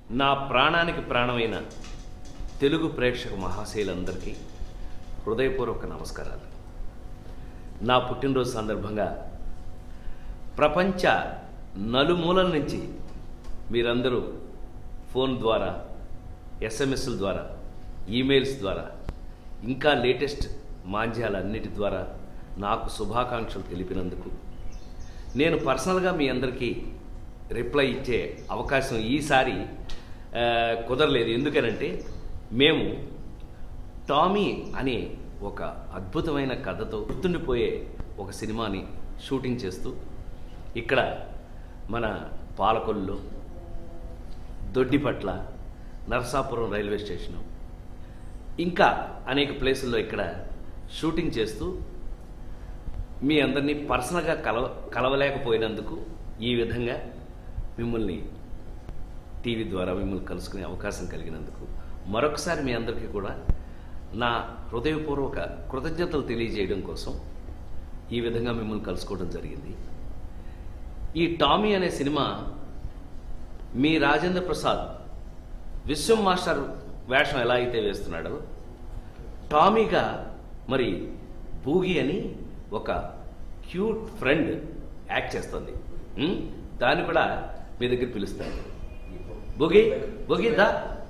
నా ప్రాణానికి ప్రాణమైన తెలుగు ప్రేక్షక మహాశైలందరికీ హృదయపూర్వక నమస్కారాలు నా పుట్టినరోజు సందర్భంగా ప్రపంచ నలుమూలల నుంచి మీరందరూ ఫోన్ ద్వారా ఎస్ఎంఎస్ల ద్వారా ఈమెయిల్స్ ద్వారా ఇంకా లేటెస్ట్ మాధ్యాలన్నిటి ద్వారా నాకు శుభాకాంక్షలు తెలిపినందుకు నేను పర్సనల్గా మీ అందరికీ రిప్లై ఇచ్చే అవకాశం ఈసారి ఆ, కుదరలేదు ఎందుకనంటే మేము టామీ అనే ఒక అద్భుతమైన కథతో గుర్తుండిపోయే ఒక సినిమాని షూటింగ్ చేస్తూ ఇక్కడ మన పాలకొల్లులో దొడ్డిపట్ల నరసాపురం రైల్వే స్టేషను ఇంకా అనేక ప్లేసుల్లో ఇక్కడ షూటింగ్ చేస్తూ మీ అందరినీ పర్సనల్గా కలవ కలవలేకపోయినందుకు ఈ విధంగా మిమ్మల్ని టీవీ ద్వారా మిమ్మల్ని కలుసుకునే అవకాశం కలిగినందుకు మరొకసారి మీ అందరికీ కూడా నా హృదయపూర్వక కృతజ్ఞతలు తెలియజేయడం కోసం ఈ విధంగా మిమ్మల్ని కలుసుకోవడం జరిగింది ఈ టామీ అనే సినిమా మీ రాజేంద్ర ప్రసాద్ విశ్వం మాస్టర్ వేషం ఎలా అయితే వేస్తున్నాడో టామీగా మరి బూగి అని ఒక క్యూట్ ఫ్రెండ్ యాక్ట్ చేస్తుంది ఉమ్, దాన్ని కూడా మీ దగ్గర పిలుస్తాను బుగి బుగి దా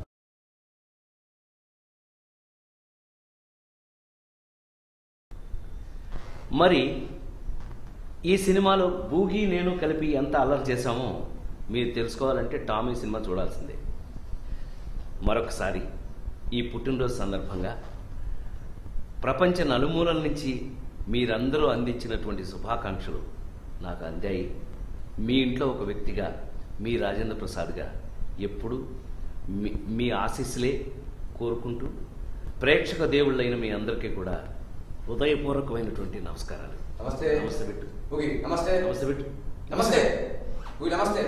మరి ఈ సినిమాలో బూగి నేను కలిపి ఎంత అల్లరి చేశామో మీరు తెలుసుకోవాలంటే టామీ సినిమా చూడాల్సిందే మరొకసారి ఈ పుట్టినరోజు సందర్భంగా ప్రపంచ నలుమూలల నుంచి మీరందరూ అందించినటువంటి శుభాకాంక్షలు నాకు అందాయి మీ ఇంట్లో ఒక వ్యక్తిగా మీ రాజేంద్ర ప్రసాద్గా ఎప్పుడు మీ మీ ఆశీస్సులే కోరుకుంటూ ప్రేక్షక దేవుళ్ళైన మీ అందరికీ కూడా హృదయపూర్వకమైనటువంటి నమస్కారాలు నమస్తే నమస్తే బిట్టు ఓకే నమస్తే నమస్తే బిట్టు నమస్తే ఓకే నమస్తే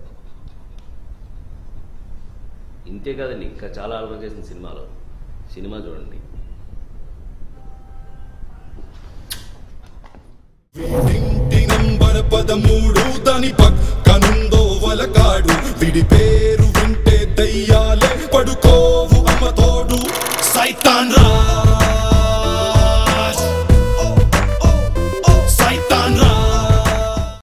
ఇంతే కాదండి ఇంకా చాలా అలవాటు చేసిన సినిమాలో సినిమా చూడండి ఇంటి నంబర్ పదమూడు దాని పక్కనుందో వలకాడు విడిపే